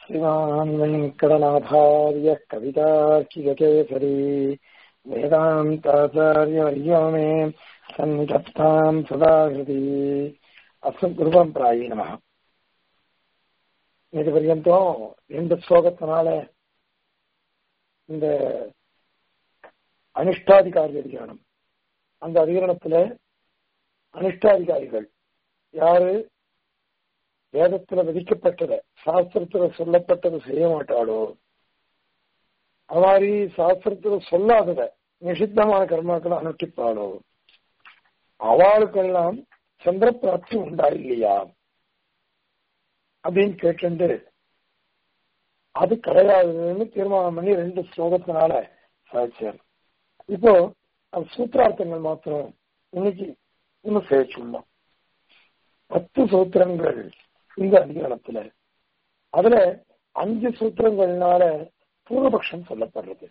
श्रीमान् वेङ्कटनाथार्यः कवितार्किककेसरी वेदान्ताचार्यवर्यो मे सन्निधत्ताम् सदाहृति அஸ்மத் பிராயி நம இது பர்யந்தம் ரெண்டு ஸ்லோகத்தினால இந்த அனிஷ்டாதிகாரி அதிகாரம் அந்த அதிகரணத்துல அனிஷ்டாதிகாரிகள் யாரு வேதத்துல விதிக்கப்பட்டத சாஸ்திரத்துல சொல்லப்பட்டதை செய்ய மாட்டாளோ அது மாதிரி சாஸ்திரத்துல சொல்லாதத நிஷித்தமான கர்மாக்களை அனுஷ்டிப்பாளோ அவளுக்கெல்லாம் சந்திர பிராப்தி உண்டா இல்லையா அப்படின்னு கேட்டு அது கிடையாதுன்னு தீர்மானம் பண்ணி ரெண்டு ஸ்லோகத்தினால சாதிச்சார் இப்போ அது சூத்திரார்த்தங்கள் மாத்திரம் இன்னைக்கு இன்னும் சேர்ச்சுள்ளோம் பத்து சூத்திரங்கள் இந்த அதிகாரத்துல அதுல அஞ்சு சூத்திரங்கள்னால பூர்வபக்ஷம் சொல்லப்படுறது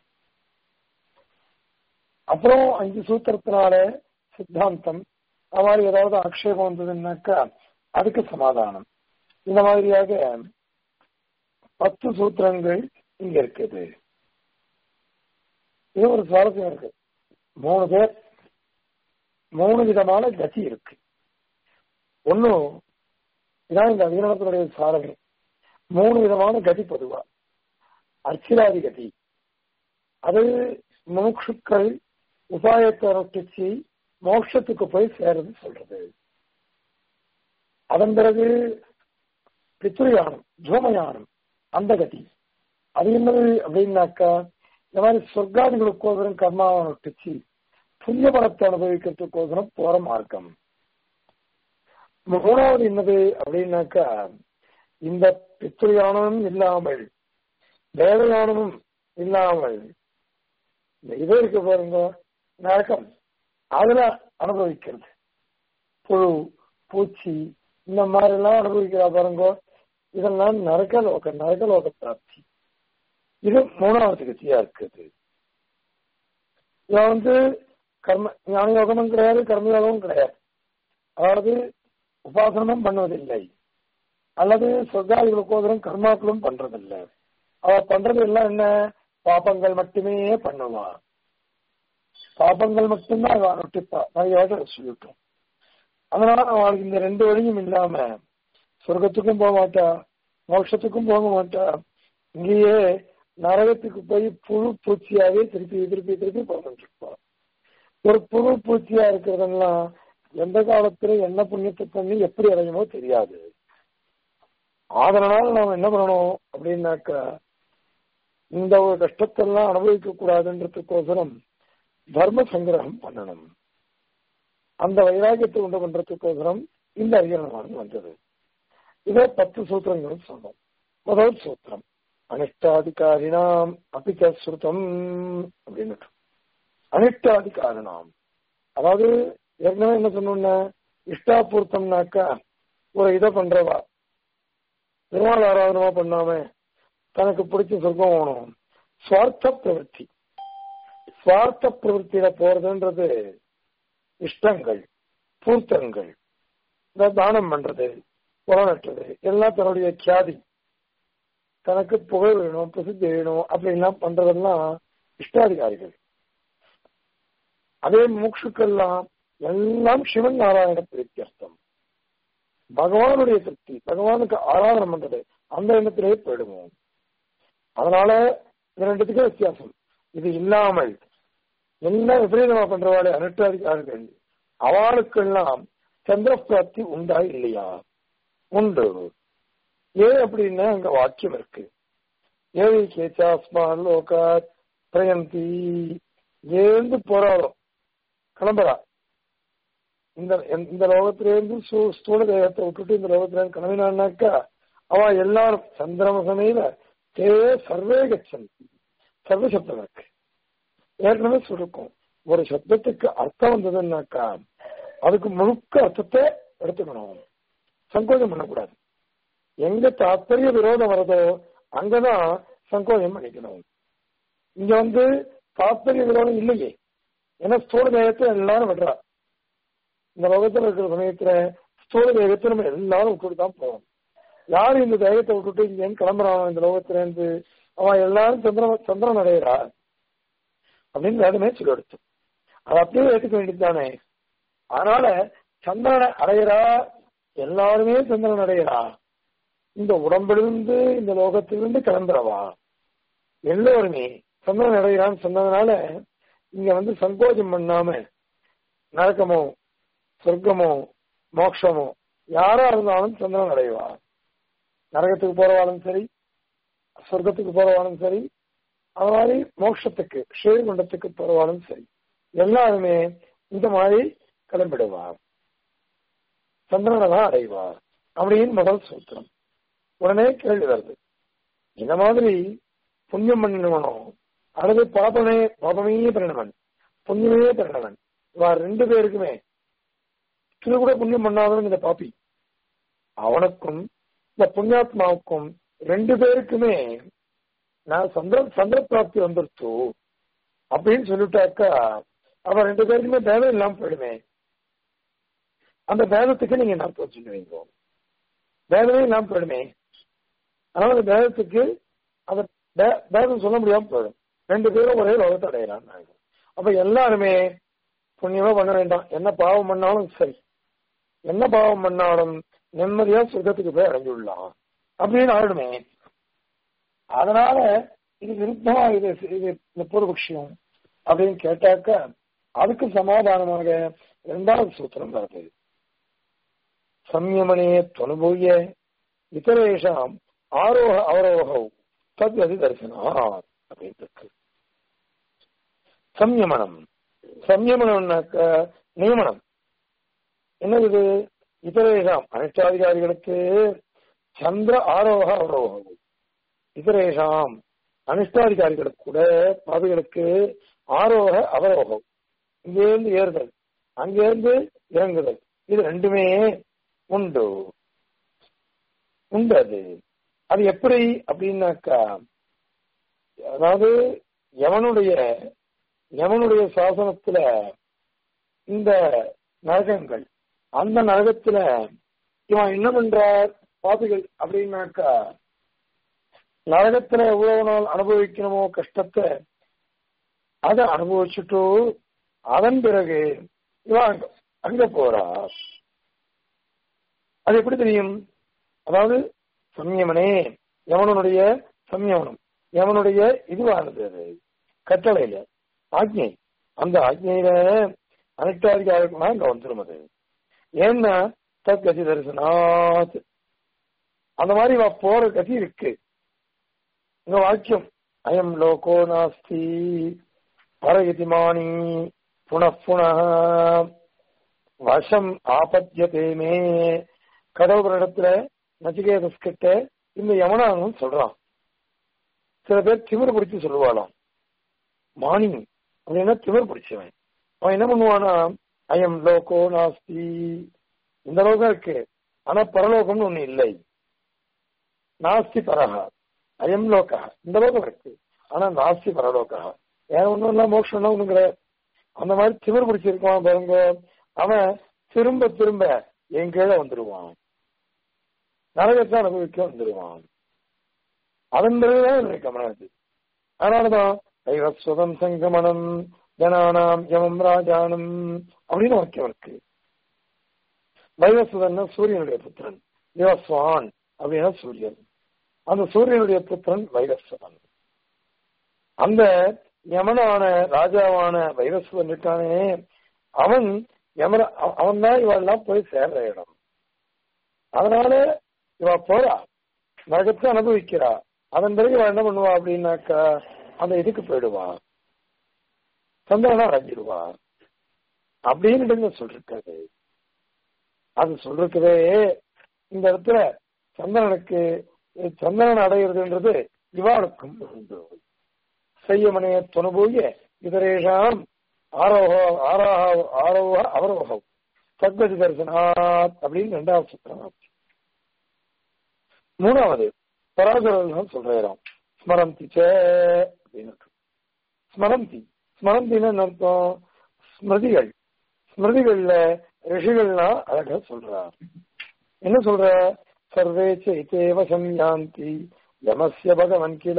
அப்புறம் அஞ்சு சூத்திரத்தினால சித்தாந்தம் அது மாதிரி ஏதாவது ஆக்ஷேபம் வந்ததுன்னாக்கா அதுக்கு சமாதானம் இந்த மாதிரியாக பத்து சூத்திரங்கள் இங்க இருக்குது இது ஒரு சுவாரஸ்யம் இருக்கு மூணு பேர் மூணு விதமான கதி இருக்கு ஒன்னும் இதான் இந்த அதிகாரத்தினுடைய சாரமே மூணு விதமான கதி பொதுவா அர்ச்சிராதி கதி அது முமுட்சுக்கள் உபாயத்தை ரொட்டிச்சு மோட்சத்துக்கு போய் சேருது சொல்றது அதன் பிறகு பித்ருயானம் ஜோமயானம் அந்த கதி அது என்னது அப்படின்னாக்கா இந்த மாதிரி சொர்க்காதிகளுக்கோசரம் கர்மாவை நொட்டிச்சு புண்ணிய பலத்தை அனுபவிக்கிறதுக்கோசரம் போற மார்க்கம் மூணாவது என்னது அப்படின்னாக்கா இந்த பித்ருயானமும் இல்லாமல் வேதயானமும் இல்லாமல் இந்த இது இருக்கு பாருங்க நரக்கம் அதுல அனுபவிக்கிறது புழு பூச்சி இந்த மாதிரி எல்லாம் அனுபவிக்கிறா பாருங்க இதெல்லாம் நரகலோக நரகலோக பிராப்தி இது மூணாவது கட்சியா இருக்குது இவன் வந்து கர்ம ஞான யோகமும் கிடையாது கர்மயோகமும் கிடையாது அதாவது உபாசனமும் பண்ணுவதில்லை அல்லது சொர்க்காதிகளுக்கோதரம் கர்மாக்களும் பண்றதில்லை அவ பண்றது எல்லாம் என்ன பாப்பங்கள் மட்டுமே பண்ணுவான் பாபங்கள் மட்டும்தான் அவன் நொட்டிப்பா நிறைய சொல்லிட்டோம் அதனால அவளுக்கு இந்த ரெண்டு வழியும் இல்லாம சொர்க்கத்துக்கும் போக மாட்டா மோட்சத்துக்கும் போக மாட்டா இங்கேயே நரகத்துக்கு போய் புழு பூச்சியாவே திருப்பி திருப்பி திருப்பி போகிட்டு இருப்பா ஒரு புழு பூச்சியா இருக்கிறதெல்லாம் எந்த காலத்துல என்ன புண்ணியத்தை பண்ணி எப்படி அடையுமோ தெரியாது அதனால நாம என்ன பண்ணணும் அப்படின்னாக்கா இந்த ஒரு கஷ்டத்தெல்லாம் அனுபவிக்க கூடாதுன்றதுக்கோசரம் தர்ம சங்கிரகம் பண்ணணும் அந்த வைராகியத்தை உண்டு பண்றதுக்கோசரம் இந்த அதிகாரமானது வந்தது இதே பத்து சூத்திரங்கள் சொன்னோம் முதல் சூத்திரம் அனிஷ்டாதிகாரினாம் அபிச்சஸ்ருதம் அப்படின்னு அனிஷ்டாதிகாரினாம் அதாவது ஏற்கனவே என்ன சொன்னோம்னா இஷ்டாபூர்த்தம்னாக்கா ஒரு இதை பண்றவா பெருமாள் ஆராதனமா பண்ணாம தனக்கு பிடிச்ச சொர்க்கம் வேணும் சுவார்த்த பிரவൃத்தி சுவார்த்த பிரவൃத்தியில போறதுன்றது இஷ்டங்கள் பூர்த்தங்கள் இந்த தானம் பண்றது புலனற்றது எல்லாம் தன்னுடைய கியாதி தனக்கு புகழ் வேணும் பிரசித்தி வேணும் அப்படின்லாம் பண்றதெல்லாம் இஷ்டாதிகாரிகள் அதே மூக்ஷுக்கெல்லாம் எல்லாம் சிவன் நாராயண பிரீத்தியர்த்தம் பகவானுடைய திருப்தி பகவானுக்கு ஆராதனம் பண்றது அந்த எண்ணத்திலே போயிடுவோம் அதனால இது ரெண்டுத்துக்கும் வித்தியாசம் இது இல்லாமல் என்ன விபரீதமா பண்றவாளே அனுஷ்டாதிகாரிகள் அவளுக்கெல்லாம் சந்திர பிராப்தி உண்டா இல்லையா உண்டு ஏன் அப்படின்னா அங்க வாக்கியம் இருக்கு ஏவி கேச்சாஸ்மான் லோகாத் பிரயந்தி ஏந்து போராடும் கிளம்புறா இந்த இந்த லோகத்திலேருந்து ஸ்தூல தேகத்தை விட்டுட்டு இந்த லோகத்துல கிளம்பினான்னாக்கா அவ எல்லாரும் சந்திரமசமையில தே சர்வே கச்சந்தி சர்வ சப்தம் இருக்கு ஏற்கனவே சொல்லிருக்கோம் ஒரு சப்தத்துக்கு அர்த்தம் வந்ததுன்னாக்கா அதுக்கு முழுக்க அர்த்தத்தை எடுத்துக்கணும் சங்கோஜம் பண்ணக்கூடாது எங்க தாத்பரிய விரோதம் வருதோ அங்கதான் சங்கோஜம் பண்ணிக்கணும் இங்க வந்து தாத்பரிய விரோதம் இல்லையே ஏன்னா ஸ்தூல தேகத்தை எல்லாரும் விடுறா இந்த லோகத்துல இருக்கிற சமயத்துல ஸ்தூல தேகத்தை நம்ம எல்லாரும் விட்டுட்டு தான் போவோம் யாரு இந்த தைரியத்தை விட்டுட்டு இங்க கிளம்புறான் இந்த லோகத்துல இருந்து அவன் எல்லாரும் சந்திரன் சந்திரன் அடையிறா அப்படின்னு வேதமே சொல்லி எடுத்து அதை அப்படியே ஏற்றுக்க வேண்டியது தானே அதனால சந்திரனை அடையிறா எல்லாருமே சந்திரன் அடையிறா இந்த உடம்பிலிருந்து இந்த லோகத்திலிருந்து கிளம்புறவா எல்லோருமே சந்திரன் அடைகிறான்னு சொன்னதுனால இங்க வந்து சங்கோஜம் பண்ணாம நரக்கமோ சொர்க்கமோ மோட்சமோ யாரா இருந்தாலும் சந்திரன் அடைவா நரகத்துக்கு போறவாலும் சரி சொர்க்கத்துக்கு போறவாலும் சரி அது மாதிரி மோட்சத்துக்கு ஸ்ரீகுண்டத்துக்கு போறவாலும் சரி எல்லாருமே இந்த மாதிரி கிளம்பிடுவார் சந்திரனை தான் அடைவார் அப்படின்னு முதல் சூத்திரம் உடனே கேள்வி வருது இந்த மாதிரி புண்ணியம் பண்ணினவனோ அல்லது பாபமே பாபமே பண்ணினவன் புண்ணியமே பண்ணினவன் இவா ரெண்டு பேருக்குமே இது கூட புண்ணியம் பண்ணாதவன் இந்த பாப்பி அவனுக்கும் இந்த புண்ணியாத்மாவுக்கும் ரெண்டு பேருக்குமே நான் சந்திர சந்திர பிராப்தி வந்துருச்சு அப்படின்னு சொல்லிட்டாக்கா அவன் ரெண்டு பேருக்குமே பேதம் இல்லாம போயிடுமே அந்த பேதத்துக்கு நீங்க என்ன அர்த்தம் சொல்லுவீங்க பேதமே இல்லாம போயிடுமே அதனால அந்த பேதத்துக்கு அந்த பேதம் சொல்ல முடியாம போயிடும் ரெண்டு பேரும் ஒரே லோகத்தை அடையிறான் அப்ப எல்லாருமே புண்ணியமா பண்ண வேண்டாம் என்ன பாவம் பண்ணாலும் சரி என்ன பாவம் பண்ணாலும் நிம்மதியா சுகத்துக்கு போய் அடைஞ்சுடலாம் அப்படின்னு ஆயிடுமே அதனால இது விருப்பமா இது இது இந்த பூர்வபக்ஷியம் அப்படின்னு கேட்டாக்க அதுக்கு சமாதானமாக இரண்டாவது சூத்திரம் வருது சம்யமனே தொனுபூய இத்தரேஷாம் ஆரோக அவரோக தத்வதி தரிசனா அப்படின்னு இருக்கு சம்யமனம் சம்யமனம்னாக்க நியமனம் என்னது இது இதரேஷாம் அனிஷ்டாதிகாரிகளுக்கு சந்திர ஆரோக அவரோகம் இதரேஷாம் அனிஷ்டாதிகாரிகளுக்கு கூட பாவிகளுக்கு ஆரோக அவரோகம் இங்கேருந்து ஏறுதல் அங்கேருந்து இறங்குதல் இது ரெண்டுமே உண்டு உண்டு அது அது எப்படி அப்படின்னாக்கா அதாவது எவனுடைய எவனுடைய சாசனத்துல இந்த நரகங்கள் அந்த நரகத்துல இவன் என்ன பண்றார் பாபிகள் அப்படின்னாக்கா நரகத்துல எவ்வளவு நாள் அனுபவிக்கணுமோ கஷ்டத்தை அதை அனுபவிச்சுட்டு அதன் பிறகு இவன் அங்க போறா அது எப்படி தெரியும் அதாவது சம்யமனே யமனுடைய சம்யமனம் யமனுடைய இதுவானது அது கட்டளையில ஆக்ஞை அந்த ஆக்ஞையில அனைத்தாதிகாரமா இங்க வந்துடும் அது ஏன்னா தத் கதி தரிசனாத் அந்த மாதிரி வா போற கதி இருக்கு இந்த வாக்கியம் அயம் லோகோ நாஸ்தி பரகிதிமானி புன புன வசம் ஆபத்தியதே மே கடவுள் இடத்துல நச்சிகேதஸ் கிட்ட இந்த யமனானும் சொல்றான் சில பேர் திமிர் பிடிச்சு சொல்லுவாளாம் மானி அப்படின்னா திமிர் பிடிச்சவன் அவன் என்ன பண்ணுவானா அயம் லோகோ நாஸ்தி இந்த லோகம் இருக்கு ஆனா பரலோகம்னு ஒண்ணு இல்லை நாஸ்தி பரஹா அயம் லோகா இந்த லோகம் இருக்கு ஆனா நாஸ்தி பரலோகா வேற ஒண்ணும் இல்ல மோட்சம் ஒண்ணும் கிடையாது அந்த மாதிரி திமிர் பிடிச்சிருக்கான் பாருங்க அவன் திரும்ப திரும்ப என் கீழே வந்துடுவான் நரகத்தை அனுபவிக்க வந்துடுவான் அதன் பிறகுதான் என்னுடைய கமனம் அது அதனாலதான் தைவஸ்வதம் சங்கமனம் ஜனானாம் யமம் ராஜானம் அப்படின்னு வாக்கியம் இருக்கு வைவஸ்வதன் சூரியனுடைய புத்திரன் தேவஸ்வான் அப்படின்னா சூரியன் அந்த சூரியனுடைய புத்திரன் வைவஸ்வதன் அந்த யமனான ராஜாவான வைவஸ்வதன் இருக்கானே அவன் யமன அவன் தான் இவெல்லாம் போய் சேர்ற இடம் அதனால இவ போறா நரகத்தை அனுபவிக்கிறா அதன் பிறகு இவ என்ன பண்ணுவா அப்படின்னாக்கா அந்த இதுக்கு போயிடுவா சந்திரனா அடைஞ்சிடுவா அப்படின்னு சொல்லிருக்காரு அது சொல்றதுவே இந்த இடத்துல சந்திரனுக்கு சந்திரன் அடைகிறதுன்றது இவாளுக்கும் உண்டு செய்யமனைய துணுபூய இதரேஷாம் ஆரோக ஆரோக ஆரோக அவரோகம் சத்கதி தரிசனாத் அப்படின்னு ரெண்டாவது சுத்திரம் மூணாவது பராசரம் சொல்றாராம் ஸ்மரந்தி சே அப்படின்னு ஸ்மரந்தி ஸ்மரந்தின்னு என்ன அர்த்தம் ஸ்மிருதிகள் ஸ்மிருதிகள்ல ரிஷிகள்லாம் அழகா சொல்றா என்ன சொல்ற சர்வே சைத்தேவ சம்யாந்தி யமஸ்ய பகவன் கில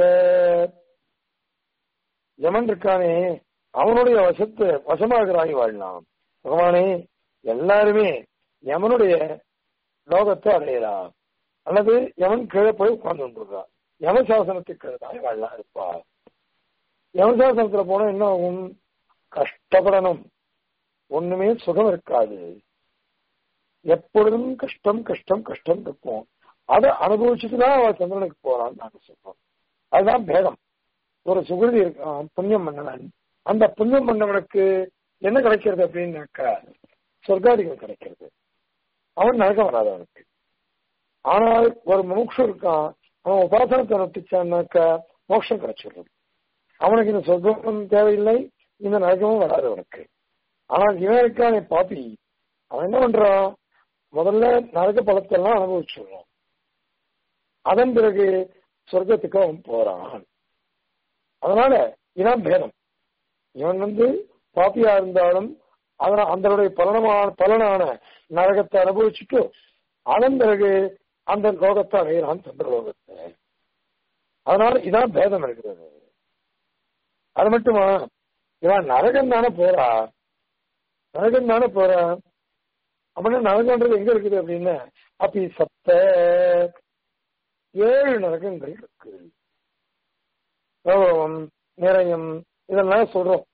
யமன் இருக்கானே அவனுடைய வசத்து வசமாகிறாய் வாழலாம் பகவானே எல்லாருமே யமனுடைய லோகத்தை அடையலாம் அல்லது யமன் கீழே போய் உட்கார்ந்து கொண்டிருக்கா யமசாசனத்துக்கு கீழே வாழலாம் இருப்பா யமசாசனத்துல போனா என்ன ஆகும் கஷ்டப்படணும் ஒண்ணுமே சுகம் இருக்காது எப்பொழுதும் கஷ்டம் கஷ்டம் கஷ்டம் இருக்கும் அதை அனுபவிச்சுட்டு தான் அவ சந்திரனுக்கு போறான்னு நாங்க சொல்றோம் அதுதான் பேதம் ஒரு சுகிருதி இருக்கான் புண்ணியம் பண்ணவன் அந்த புண்ணியம் பண்ணவனுக்கு என்ன கிடைக்கிறது அப்படின்னாக்கா சொர்க்காதிகள் கிடைக்கிறது அவன் நரகம் வராது அவனுக்கு ஆனால் ஒரு முமுட்சு இருக்கான் அவன் உபாசனத்தை நட்டிச்சான்னாக்கா மோட்சம் கிடைச்சிடுறது அவனுக்கு இந்த சொர்க்கம் தேவையில்லை இந்த நரகமும் வராது அவனுக்கு ஆனால் இவன் இருக்கானே பாப்பி அவன் என்ன பண்றான் முதல்ல நரக பலத்தெல்லாம் அனுபவிச்சிடுறான் அதன் பிறகு சொர்க்கத்துக்கு அவன் போறான் அதனால இதான் பேதம் இவன் வந்து பாப்பியா இருந்தாலும் அதனால் அதனுடைய பலனமான பலனான நரகத்தை அனுபவிச்சுட்டு அதன் பிறகு அந்த லோகத்தை அடையிறான் சந்திர லோகத்தை அதனால இதான் பேதம் இருக்கிறது அது மட்டுமா இவன் நரகம் தானே போறா நரகம் தானே போறா அப்படின்னா நரகன்றது எங்க இருக்குது அப்படின்னா அப்படி சத்த ஏழு நரகங்கள் இருக்கு கௌரவம் நிறையம் இதெல்லாம் சொல்றோம்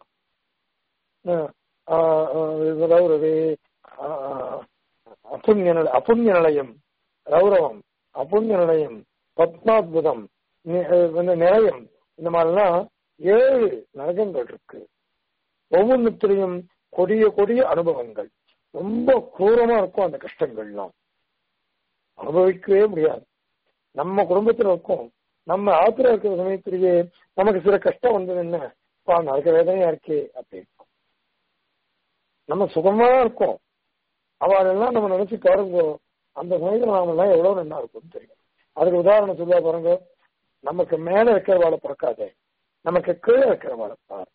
ரௌரவே அப்புண்ணிய நிலை அப்புண்ணிய நிலையம் ரௌரவம் அப்புண்ணிய நிலையம் பத்மாத்புதம் நிலையம் இந்த மாதிரிலாம் ஏழு நரகங்கள் இருக்கு ஒவ்வொன்றுத்திலையும் கொடிய கொடிய அனுபவங்கள் ரொம்ப கூரமா இருக்கும் அந்த கஷ்டங்கள்லாம் அனுபவிக்கவே முடியாது நம்ம குடும்பத்துல இருக்கும் நம்ம ஆத்திர இருக்கிற சமயத்திலேயே நமக்கு சில கஷ்டம் வந்தது என்ன பா நரக வேதனையா இருக்கே அப்படின்னு நம்ம சுகமா இருக்கோம் அவளெல்லாம் நம்ம நினைச்சு பாருங்க அந்த சமயத்துல நாம எல்லாம் எவ்வளவு நல்லா இருக்கும் தெரியும் அதுக்கு உதாரணம் சொல்லுவா பாருங்க நமக்கு மேல இருக்கிறவாளை பிறக்காதே நமக்கு கீழே இருக்கிறவாளை பாரு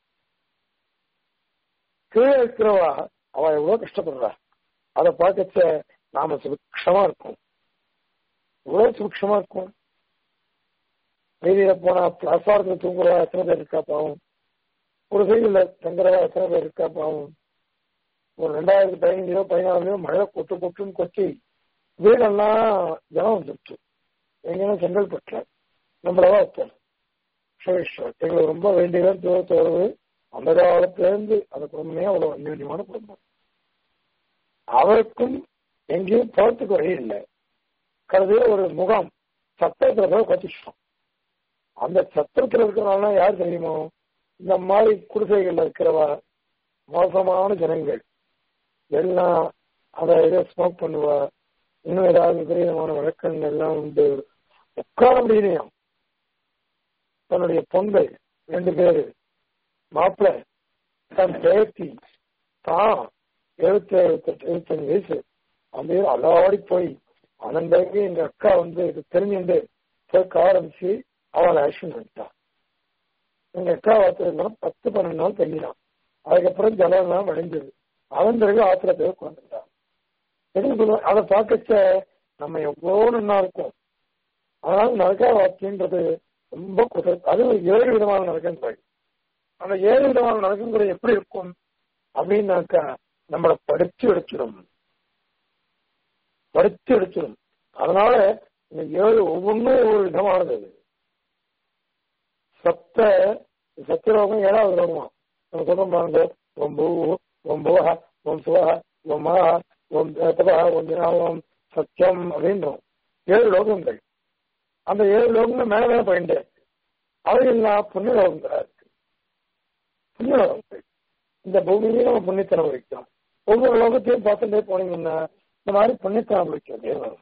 கீழே இருக்கிறவா அவ எவ்வளவு கஷ்டப்படுறா அதை பார்க்கச்ச நாம சுபிக்ஷமா இருக்கும் எவ்வளவு சுபிக்ஷமா இருக்கும் வீதியில போனா பிளாட்ஃபாரத்துல தூங்குறவா எத்தனை பேர் இருக்கா பாவம் ஒரு சைடுல தங்குறவா எத்தனை பேர் இருக்கா பாவம் ஒரு ரெண்டாயிரத்தி பதினஞ்சுலயோ பதினாறுலயோ மழை கொட்டு கொட்டுன்னு கொட்டி வீடெல்லாம் ஜனம் வந்துருச்சு எங்கன்னா செங்கல்பட்டுல நம்மளவா வைப்போம் எங்களுக்கு ரொம்ப வேண்டிய தூரத்து வருது அந்த காலத்துல இருந்து அந்த குடும்பமே அவ்வளவு அந்யோன்யமான குடும்பம் அவருக்கும் எங்கேயும் போறதுக்கு வழி இல்லை கடைசியில ஒரு முகாம் சத்திரத்துல போய் கத்திச்சிட்டோம் அந்த சத்திரத்துல இருக்கிறவங்க யார் தெரியுமோ இந்த மாதிரி குடிசைகள்ல இருக்கிறவா மோசமான ஜனங்கள் எல்லாம் அதை ஏதோ ஸ்மோக் பண்ணுவா இன்னும் ஏதாவது விபரீதமான வழக்கங்கள் எல்லாம் உண்டு உட்கார முடியலையாம் தன்னுடைய பொங்கல் ரெண்டு பேரு மாப்பிள்ள தன் பேத்தி தான் எழுபத்தி எழுபத்தெட்டு எழுபத்தஞ்சு வயசு அந்த அலாடி போய் அதன் பிறகு எங்க அக்கா வந்து இது தெரிஞ்சுட்டு சேர்க்க ஆரம்பிச்சு அவளை ஆக்ஷன் பண்ணிட்டான் எங்க அக்கா வார்த்தை பத்து பன்னெண்டு நாள் தள்ளினான் அதுக்கப்புறம் ஜலம் வடிஞ்சது அதன் பிறகு ஆத்திர பேர் உட்காந்துட்டான் எதுக்கு சொல்லுவேன் அதை பார்க்கச்ச நம்ம எவ்வளோ நல்லா இருக்கும் அதனால நரகா வார்த்தைன்றது ரொம்ப குதிரை அது ஏழு விதமான நரகங்கள் அந்த ஏழு விதமான நரகங்கள் எப்படி இருக்கும் அப்படின்னாக்கா நம்மளை படிச்சு எடுச்சிடும் படிச்சு எடுச்சிடும் அதனால இந்த ஏழு ஒவ்வொன்றும் ஒவ்வொரு விதமானது அது சத்த சத்தியலோகம் ஏழாவது லோகமா நம்ம சொல்றோம் பாருங்க ஓம் பூ ஓம் புவஹ ஓம் சுவஹ ஓம் மகா ஓம் தபா ஓம் தினா ஓம் சத்தியம் அப்படின்றோம் ஏழு லோகங்கள் அந்த ஏழு லோகங்கள் மேல மேல போயிட்டு அவையெல்லாம் புண்ணிய லோகங்களா இருக்கு புண்ணிய லோகங்கள் இந்த பூமியிலேயே நம்ம புண்ணியத்தனம் வைக்கிறோம் ஒவ்வொரு லோகத்தையும் பார்த்துட்டே போனீங்கன்னா இந்த மாதிரி புண்ணியத்தனம் வைக்கிறதே வரும்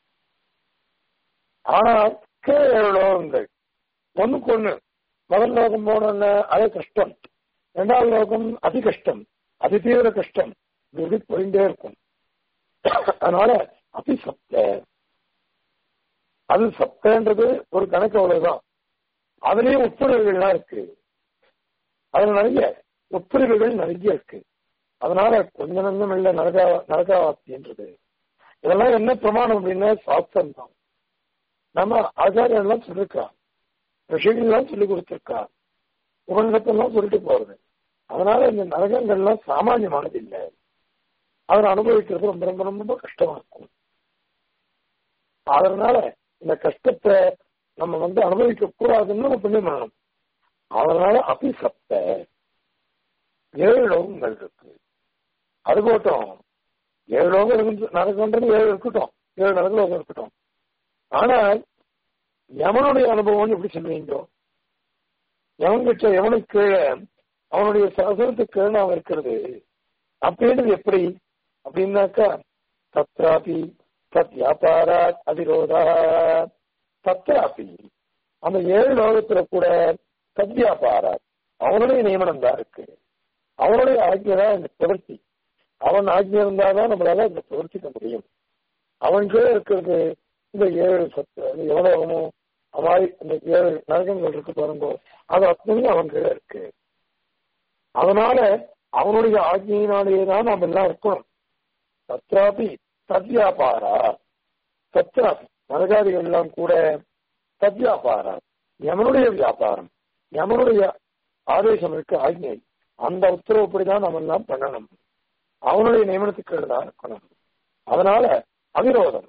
ஆனால் கீழே ஏழு லோகங்கள் ஒண்ணுக்கு ஒண்ணு முதல் லோகம் போனோன்னு அது கஷ்டம் இரண்டாவது லோகம் அதி கஷ்டம் அதி தீவிர கஷ்டம் இப்படி போயிட்டே இருக்கும் அதனால அதி சப்த அது சப்தன்றது ஒரு கணக்கு அவ்வளவுதான் அதுலயும் உட்பிரிவுகள்லாம் இருக்கு அதுல நிறைய உட்பிரிவுகள் நிறைய இருக்கு அதனால கொஞ்ச நஞ்சம் இல்ல நரகா நரகாவாப்தின்றது இதெல்லாம் என்ன பிரமாணம் அப்படின்னா சாஸ்திரம் தான் நம்ம ஆச்சாரியன் எல்லாம் சொல்லிருக்கா ரிஷிகள் எல்லாம் சொல்லி கொடுத்திருக்கா உபநிடத்தெல்லாம் சொல்லிட்டு போறது அதனால இந்த நரகங்கள்லாம் சாமானியமானது இல்லை அதை அனுபவிக்கிறது ரொம்ப ரொம்ப ரொம்ப கஷ்டமா இருக்கும் அதனால இந்த கஷ்டத்தை நம்ம வந்து அனுபவிக்க கூடாதுன்னு நம்ம புண்ணியம் பண்ணணும் அதனால அபிசப்த ஏழு லோகங்கள் இருக்கு அது போட்டோம் ஏழு லோகம் இருக்கு நரகன்றது ஏழு இருக்கட்டும் ஏழு நரக லோகம் இருக்கட்டும் ஆனால் யமனுடைய அனுபவம் எப்படி சொல்லுவீங்க எவன் கிட்ட எவனுக்கு கீழே அவனுடைய சாசனத்துக்கு கீழே அவன் இருக்கிறது அப்படின்றது எப்படி அப்படின்னாக்கா தத்ராபி தத் வியாபாராத் அதிரோதா தத்ராபி அந்த ஏழு லோகத்துல கூட தத் வியாபாராத் அவனுடைய நியமனம் தான் இருக்கு அவனுடைய ஆஜ்ஞை தான் இந்த பிரவர்த்தி அவன் ஆஜ்ஞை இருந்தாதான் நம்மளால இந்த பிரவர்த்திக்க முடியும் அவன் கீழே இருக்கிறது இந்த ஏழு சத்து அது எவ்வளவு அவாய் இந்த ஏழு நரகங்கள் இருக்கு பாருங்க அது அத்தனையும் அவன் கீழே இருக்கு அதனால அவனுடைய ஆஜ்ஞையினாலேயே தான் நாம் எல்லாம் இருக்கணும் தத்ராபி தத்வியாபாரா தத்ராபி நரகாதிகள் எல்லாம் கூட தத்வியாபாரா யமனுடைய வியாபாரம் யமனுடைய ஆதேசம் இருக்கு ஆஜ்ஞை அந்த உத்தரவுப்படிதான் நம்ம எல்லாம் பண்ணணும் அவனுடைய நியமனத்துக்கு தான் இருக்கணும் அதனால அவிரோதம்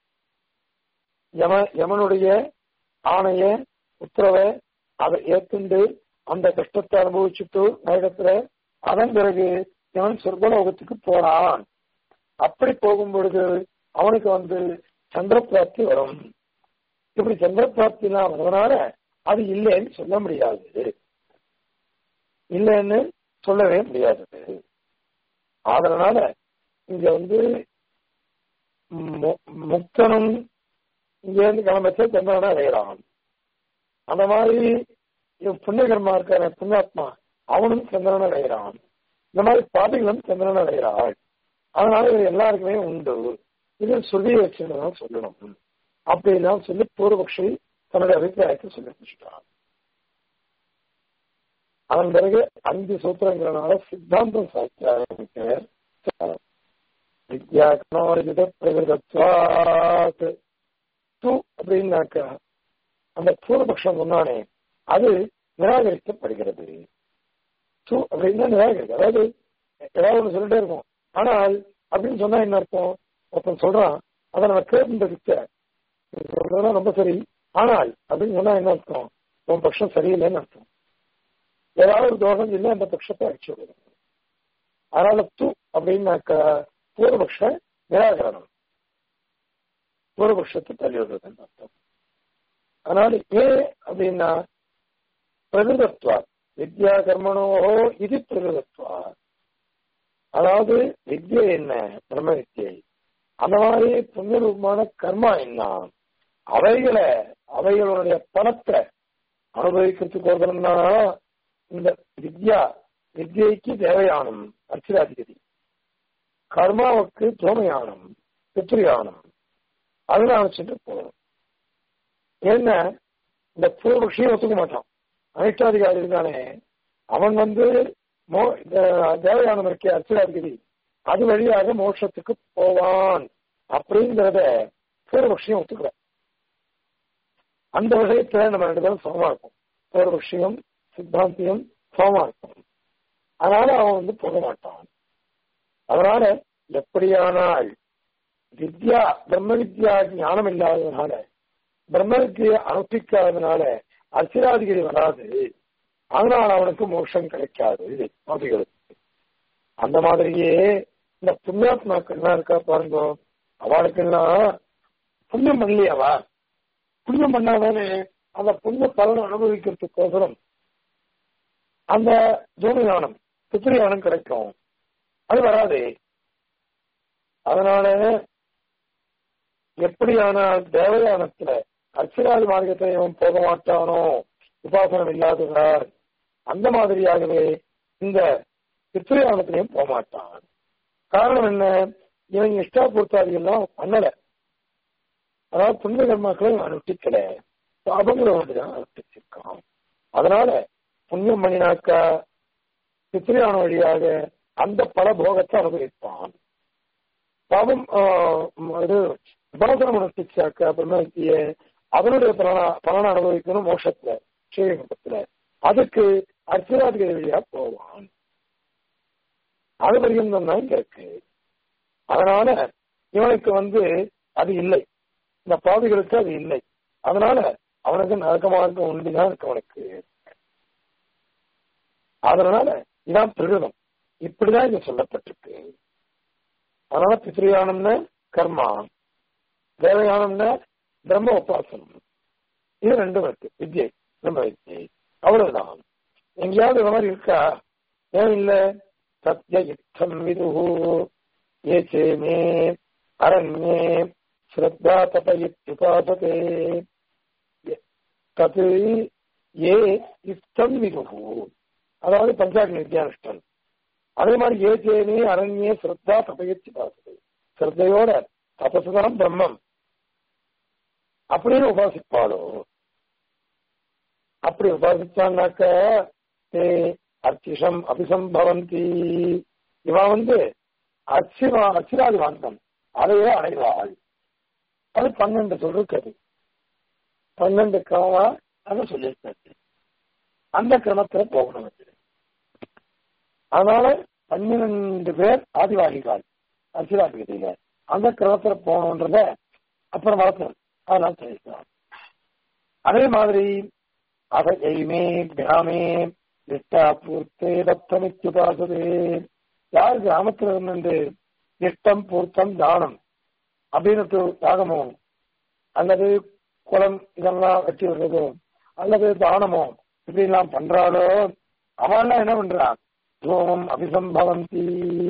யம யமனுடைய ஆணைய உத்தரவ அதை ஏத்துண்டு அந்த கஷ்டத்தை அனுபவிச்சுட்டு நரகத்துல அதன் பிறகு இவன் சொர்க்கலோகத்துக்கு போனான் அப்படி போகும் பொழுது அவனுக்கு வந்து சந்திர பிராப்தி வரும் இப்படி சந்திர பிராப்தி எல்லாம் வருவதனால அது இல்லைன்னு சொல்ல முடியாது இல்லைன்னு சொல்லவே முடியாது அதனால இங்க வந்து முக்தனும் இங்க இருந்து கிளம்பச்ச சந்திரனா அடைகிறான் அந்த மாதிரி புண்ணியகர்மா இருக்கிற புண்ணியாத்மா அவனும் சந்திரன் அடைகிறான் இந்த மாதிரி பாதைகளும் சந்திரன் அடைகிறாள் அதனால இது எல்லாருக்குமே உண்டு இது சொல்லி வச்சுதான் சொல்லணும் அப்படிலாம் சொல்லி பூர்வபக்ஷி தன்னுடைய அபிப்பிராயத்தை சொல்லி வச்சுட்டான் அதன் பிறகு அஞ்சு சூத்திரங்கிறனால சித்தாந்தம் சாட்சி ஆரம்பிக்கிறார் வித்யாத்மாவித பிரகிருதத்வாத் து அப்படின்னாக்கா அந்த பூர்வபக்ஷம் முன்னானே அது நிராகரிக்கப்படுகிறது து அப்படின்னா நிராகரிக்க அதாவது ஏதாவது ஒன்று சொல்லிட்டே இருக்கும் ஆனால் அப்படின்னு சொன்னா என்ன அர்த்தம் ஒருத்தன் சொல்றான் அதை நம்ம கேட்டு சொல்றதுனா ரொம்ப சரி ஆனால் அப்படின்னு சொன்னா என்ன அர்த்தம் உன் பட்சம் சரியில்லைன்னு அர்த்தம் ஏதாவது ஒரு தோஷம் இல்லை அந்த பட்சத்தை அடிச்சு விடுது அதனால து அப்படின்னாக்கா பூர்வபக்ஷ நிராகரணம் பூர்வபக்ஷத்தை தள்ளி விடுறதுன்னு அர்த்தம் அதனால ஏன் அப்படின்னா பிரகிருதத்வா வித்யா கர்மனோஹோ இது பிரகிருதத்வா அதாவது வித்யை என்ன பிரம்ம வித்யை அந்த மாதிரி புண்ணியரூபமான கர்மா என்ன அவைகளை அவைகளுடைய பணத்தை அனுபவிக்கிறதுக்கு ஒருத்தனா இந்த வித்யா வித்யைக்கு தேவையானம் அர்ச்சிராதிபதி கர்மாவுக்கு தோமையானம் பித்ரியானம் அதனால வச்சுட்டு போகணும் ஏன்னா இந்த பூர்வபக்ஷியும் ஒத்துக்க மாட்டான் அனிஷ்டாதிகாரி இருக்கானே அவன் வந்து மோ தேவயானம் இருக்கே அர்ச்சிராதிபதி அது வழியாக மோட்சத்துக்கு போவான் அப்படிங்கிறத பூர்வபக்ஷியம் ஒத்துக்கல அந்த விஷயத்துல நம்ம ரெண்டு பேரும் சமமா இருக்கும் பூர்வபக்ஷியம் சித்தாந்தியம் சமமா இருக்கும் அதனால அவன் வந்து போக மாட்டான் அதனால எப்படியானால் வித்யா பிரம்ம வித்யா ஞானம் இல்லாததுனால பிரம்ம வித்தியை அனுஷ்டிக்காததுனால அர்ச்சிராதிகிரி வராது அதனால அவனுக்கு மோட்சம் கிடைக்காது பாபிகளுக்கு அந்த மாதிரியே இந்த புண்ணியாத்மாக்கள் எல்லாம் இருக்கா பாருங்க அவளுக்கெல்லாம் புண்ணியம் பண்ணலையாவா புண்ணியம் பண்ணாதானே அந்த புண்ணிய பலனை அனுபவிக்கிறதுக்கோசரம் அந்த ஜோதியானம் பித்திரியானம் கிடைக்கும் அது வராது அதனால எப்படியானால் தேவயானத்துல அர்ச்சனாதி மார்க்கத்தை அவன் போக மாட்டானோ உபாசனம் இல்லாததால் அந்த மாதிரியாகவே இந்த பித்ருயானத்திலையும் போக மாட்டான் காரணம் என்ன இவன் இஷ்டா பொறுத்தாதிகள்லாம் பண்ணல அதாவது புண்ணிய கர்மாக்களை அவன் விட்டிக்கல பாபங்களை ஒன்றுதான் விட்டிச்சிருக்கான் அதனால புண்ணியம் பண்ணினாக்கா பித்ரியான வழியாக அந்த பல போகத்தை அனுபவிப்பான் பாவம் ஆஹ், இது உபாசனம் அனுஷ்டிச்சாக்க பிரம்மத்திய அதனுடைய பலன பலனை அனுபவிக்கணும் மோட்சத்துல ஸ்ரீரங்கத்துல அதுக்கு அர்ச்சராதிக வழியா போவான் அது வரையும் தான் இங்க இருக்கு அதனால இவனுக்கு வந்து அது இல்லை இந்த பாவிகளுக்கு அது இல்லை அதனால அவனுக்கு நரகமாக உண்டுதான் இருக்கு அவனுக்கு அதனால இதான் பிரகிருதம் இப்படிதான் இது சொல்லப்பட்டிருக்கு அதனால பித்ரியானம்னு கர்மா தேவயானம்னா பிரம்ம உபாசனம் இது ரெண்டும் இருக்கு வித்யை பிரம்ம வித்யை அவ்வளவுதான் எங்கேயாவது இந்த மாதிரி இருக்கா ஏன் இல்ல சத்ய யுத்தம் விதுஹு ஏ சேமே அரண்யே ஸ்ரத்தா தபயுபாசதே தத் ஏ யுத்தம் விதுஹு அதாவது பஞ்சாக்னி வித்யானுஷ்டன் அதே மாதிரி ஏ சேமே அரண்யே ஸ்ரத்தா தபயுபாசதே ஸ்ரத்தையோட தபசுதான் பிரம்மம் அப்படின்னு உபாசிப்பாளோ அப்படி உபாசிச்சான்னாக்க தே அர்ச்சிஷம் அபிசம்பவந்தி இவன் வந்து அச்சிவா அச்சிராதி வாந்தம் அதையே அடைவாள் அது பன்னெண்டு சொல்றது பன்னெண்டு கிரமமா அதை சொல்லியிருக்காரு அந்த கிரமத்துல போகணும் அது. அதனால பன்னிரண்டு பேர் ஆதிவாகிகள் அச்சிராதிகதையில அந்த கிரமத்துல போகணுன்றத அப்புறம் வளர்க்கணும் அதெல்லாம் சொல்லியிருக்கான் அதே மாதிரி அத எய்மே கிராமே நிஷ்டா பூர்த்தே தத்தமித்யுபாசதே யார் கிராமத்துல இருந்து நிஷ்டம் பூர்த்தம் தானம் அப்படின்னு யாகமோ அல்லது குளம் இதெல்லாம் வெட்டி விடுறதோ அல்லது தானமோ இப்படிலாம் பண்றாளோ அவெல்லாம் என்ன பண்றா தூமம் அபிசம்பவந்தி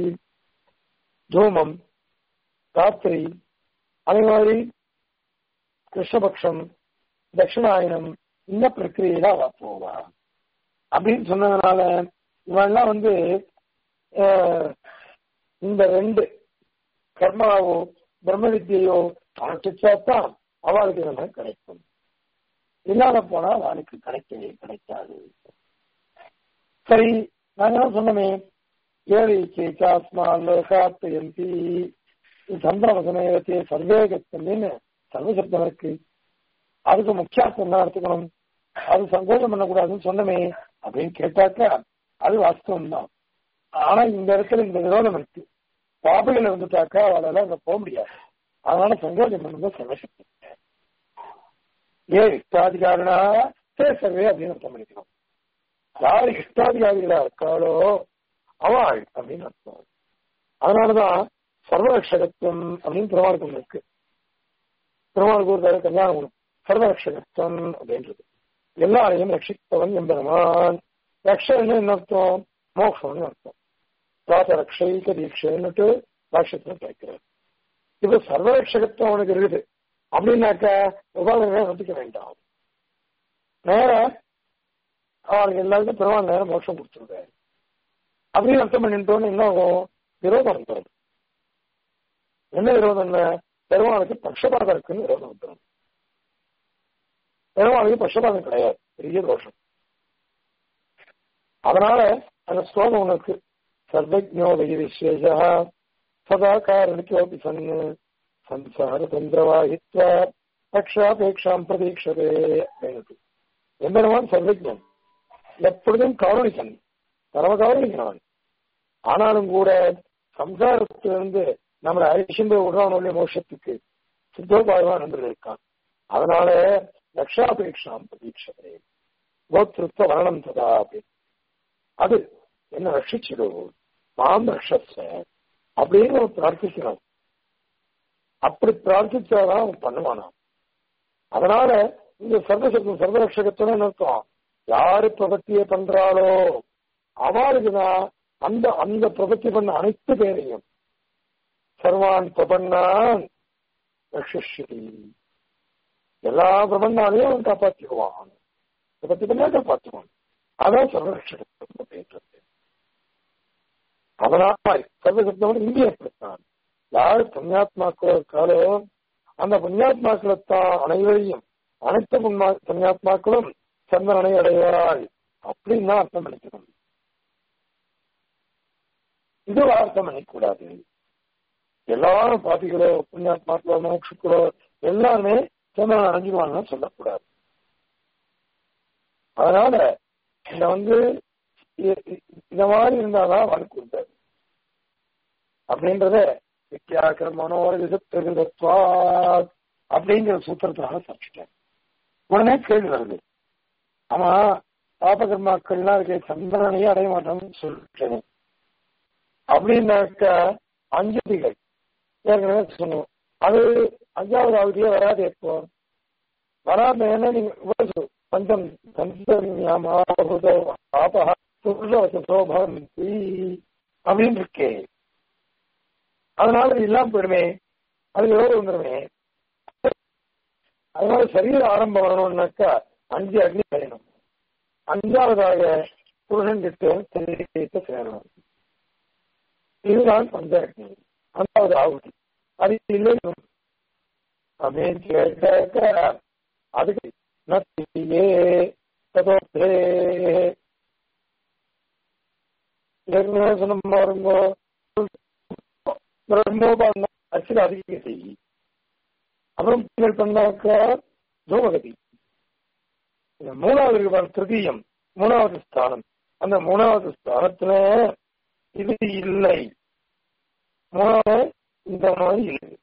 தூமம் ராத்திரி அதே மாதிரி கிருஷ்ணபக்ஷம் தட்சிணாயனம் இந்த பிரக்கிரியில அவ போவா அப்படின்னு சொன்னதுனால இவெல்லாம் வந்து அஹ், இந்த ரெண்டு கர்மாவோ பிரம்ம வித்தியையோ அனுஷ்டிச்சாத்தான் அவளுக்கு இதெல்லாம் கிடைக்கும் இல்லாத போனா அவளுக்கு கிடைக்கவே கிடைக்காது சரி நாங்க என்ன சொன்னோமே ஏழை கேச்சாஸ்மா லோகாத் எம்பி சந்திரவசனத்தை சர்வேகத்தன்னு சர்வசப்தம் இருக்கு அதுக்கு முக்கியார்த்தம் என்ன எடுத்துக்கணும் அது சங்கோதம் பண்ணக்கூடாதுன்னு சொன்னமே அப்படின்னு கேட்டாக்கா அது வாஸ்தவம் தான் ஆனா இந்த இடத்துல இந்த விரோதம் இருக்கு பாபையில வந்துட்டாக்கா அவளால அங்க போக முடியாது அதனால சங்கோதம் பண்ணது சர்வசக்தி ஏ இஷ்டாதிகாரினா தே சர்வே அப்படின்னு அர்த்தம் பண்ணிக்கணும் யார் இஷ்டாதிகாரிகளா இருக்காளோ அவள் அப்படின்னு அர்த்தம் அதனாலதான் சர்வரக்ஷகத்துவம் அப்படின்னு பெருமாளுக்கு ஒண்ணு இருக்கு பெருமாளுக்கு ஒரு தடவை கல்யாணம் உண்டு. சர்வரக்ஷகத்துவம் அப்படின்றது எல்லாரையும் ரட்சித்தவன் எம்பெருமான் ரக்ஷன்னு என்ன அர்த்தம் மோக்ஷம்னு அர்த்தம் தாத்த ரக்ஷைக தீட்சைன்னுட்டு பாஷ்யத்துல கேட்கிறார் இப்ப சர்வரக்ஷகத்துவம் அவனுக்கு இருக்குது அப்படின்னாக்கா உபாதனை ஒத்துக்க வேண்டாம் நேர அவனுக்கு எல்லாருக்கும் பெருமாள் நேரம் மோட்சம் கொடுத்துருக்காரு அப்படின்னு அர்த்தம் பண்ணிட்டோன்னு என்ன ஆகும் விரோதம் வந்துடும் என்ன விரோதம் என்ன பெருமாளுக்கு பட்சபாதம் இருக்குன்னு விரோதம் வந்துடும் பெருமாளுக்கு பட்சபாதம் கிடையாது பெரிய தோஷம் அதனால அந்த ஸ்லோகம் உனக்கு சர்வஜோதய விசேஷா சதா காரணிக்கோபி சன்னு சம்சார தந்திரவாகித்வா பக்ஷாபேக்ஷாம் பிரதீட்சதே அப்படின்னு எம்பெருமான் சர்வஜன் எப்பொழுதும் கவனிக்கன் பரம கவனிக்கிறான் ஆனாலும் கூட சம்சாரத்திலிருந்து நம்மளை அழிச்சுட்டு விடுறான் மோட்சத்துக்கு சித்தோபாயவான் என்று இருக்கான் அதனால லட்சாபேக்ஷாம் பிரதீட்சதே கோத்திருத்த வரணம் ததா அப்படின்னு அது என்ன ரட்சிச்சிடும் மாம் ரஷச அப்படின்னு அவன் பிரார்த்திக்கிறான் அப்படி பிரார்த்திச்சாதான் அவன் பண்ணுவானாம் அதனால இந்த சர்வசக்தம் சர்வரட்சகத்துடன் என்ன அர்த்தம் யாரு பிரபத்தியை பண்றாளோ அவளுக்குதான் அந்த அந்த பிரபத்தி பண்ண அனைத்து பேரையும் சர்வான் பிரபன்னான் ரட்சிஷதி எல்லா பிரபன்னாலையும் அவன் காப்பாற்றிடுவான் பிரபத்தி பண்ணா காப்பாற்றுவான் அதான் சர்வரட்சகத்துவம் அப்படின்றது அதனால சர்வசக்தவன் இங்கே ஏற்படுத்தான் யார் புண்ணியாத்மாக்களோ இருக்காலோ அந்த புண்ணியாத்மாக்களைத்தான் அனைவரையும் அனைத்து புண்மா புண்ணியாத்மாக்களும் சந்தனனை அடைவாள் அப்படின்னு தான் அர்த்தம் பண்ணிக்கணும் இது அர்த்தம் பண்ணிக்கூடாது எல்லாரும் பாத்திகளோ புண்ணியாத்மாக்களோ மோட்சுக்களோ எல்லாருமே சந்திரன் அடைஞ்சிருவாங்கன்னு சொல்லக்கூடாது அதனால இந்த வந்து இ- இ- இந்த மாதிரி இருந்தாதான் அவனுக்கு உண்டு அப்படின்றத வித்தியாக்கிரமனோரவிசத்வா அப்படிங்கிற சூத்திரத்தினால சமைச்சிட்டேன் உடனே கேள்வி வருது ஆமா பாபகர்மாக்கள்லாம் இருக்க சந்திரனையே அடைய மாட்டோம்னு சொல்லிட்டேன் அப்படின்னாக்க அஞ்சதிகள் ஏற்கனவே சொன்னோம் அது அஞ்சாவது ஆவதியே வராது எப்போ வராது என்ன நீங்க இவ்வளவு சொல். பஞ்சம் பஞ்சமியாமாபுதோ பாபா புருஷோ பவந்தி அப்படின்னு இருக்கே அதனால இது இல்லாம போயிடுமே அது எவ்வளவு வந்துடுமே அதனால சரீர ஆரம்பம் வரணும்னாக்கா அஞ்சு அக்னி செய்யணும் அஞ்சாவதாக புருஷன் கிட்ட சரீரத்தை சேரணும் இதுதான் பஞ்ச அக்னி அஞ்சாவது ஆகுதி அது இல்லை அப்படின்னு கேட்டாக்க அதுக்கு நத்தியே ததோத்தே ஏற்கனவே சொன்ன பாருங்க பிரம்மோபான அச்சில் அதிக செய்யி அப்புறம் நீங்கள் பண்ணாக்க தூமகதி இந்த மூணாவது இருக்கு பாருங்க, திருதீயம் மூணாவது ஸ்தானம் அந்த மூணாவது ஸ்தானத்துல இது இல்லை மூணாவது இந்த மாதிரி இல்லை